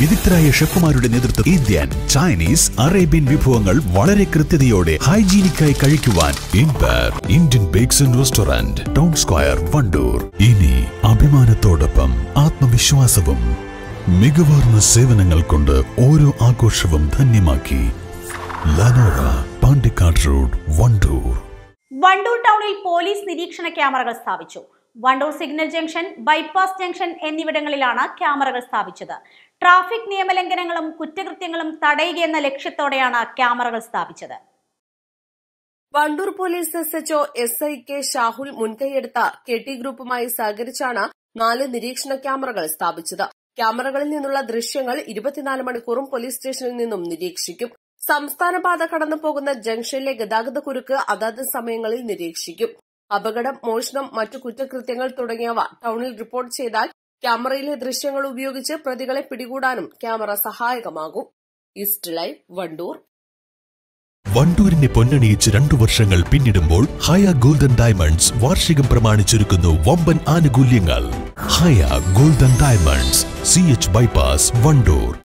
വിദഗ്ധരായ ഷെഫുമാരുടെ നേതൃത്വം Indian Chinese Arabian വിഭവങ്ങൾ വളരെ കൃത്യതയോടെ ഹൈജീനിക്കായി കഴിക്കുവാൻ empire Indian bakes and restaurant town square Wandoor ഇനി അഭിമാനത്തോടൊപ്പം ആത്മവിശ്വാസവും മികവാർന്ന സേവനങ്ങൾ കൊണ്ട് ഓരോ ആഘോഷവും ധന്യമാക്കി ലനോറ പാണ്ടിക്കാട് റോഡ് വണ്ടൂർ വണ്ടൂർ ടൗണിൽ പോലീസ് നിരീക്ഷണ ക്യാമറകൾ സ്ഥാപിച്ചു Wandoor signal junction bypass junction എന്നിവിടങ്ങളിലാണ് ക്യാമറകൾ സ്ഥാപിച്ചത് ട്രാഫിക് നിയമലംഘനങ്ങളും കുറ്റകൃത്യങ്ങളും തടയുകയെന്ന ലക്ഷ്യത്തോടെയാണ് ക്യാമറകൾ സ്ഥാപിച്ചത് Wandoor police S H O S I K Shahul മുൻകൈയെടുത്ത കെ ടി ഗ്രൂപ്പുമായി സഹകരിച്ചാണ് നാല് നിരീക്ഷണ ക്യാമറകൾ സ്ഥാപിച്ചത് ക്യാമറകളിൽ നിന്നുള്ള ദൃശ്യങ്ങൾ ഇരുപത്തിനാല് മണിക്കൂറും പോലീസ് സ്റ്റേഷനിൽ നിന്നും നിരീക്ഷിക്കും സംസ്ഥാന പാത കടന്നു പോകുന്ന ജംഗ്ഷനിലെ ഗതാഗത കുരുക്ക് അതാത് സമയങ്ങളിൽ നിരീക്ഷിക്കും അപകടം മോഷണം മറ്റു കുറ്റകൃത്യങ്ങൾ തുടങ്ങിയവ ടൌണിൽ റിപ്പോർട്ട് ചെയ്താൽ ക്യാമറയിലെ ദൃശ്യങ്ങൾ ഉപയോഗിച്ച് പ്രതികളെ പിടികൂടാനും ക്യാമറ സഹായകമാകും ഈസ്റ്റ് ലൈവ് വണ്ടൂർ വണ്ടൂരിനെ പൊന്നണിയിച്ച് രണ്ടു വർഷങ്ങൾ പിന്നിടുമ്പോൾ ഹയ ഗോൾഡൻ ഡയമണ്ട്സ് വാർഷികം പ്രമാണിച്ചൊരുക്കുന്നു വമ്പൻ ആനുകൂല്യങ്ങൾ Haya golden diamonds C H bypass Wandoor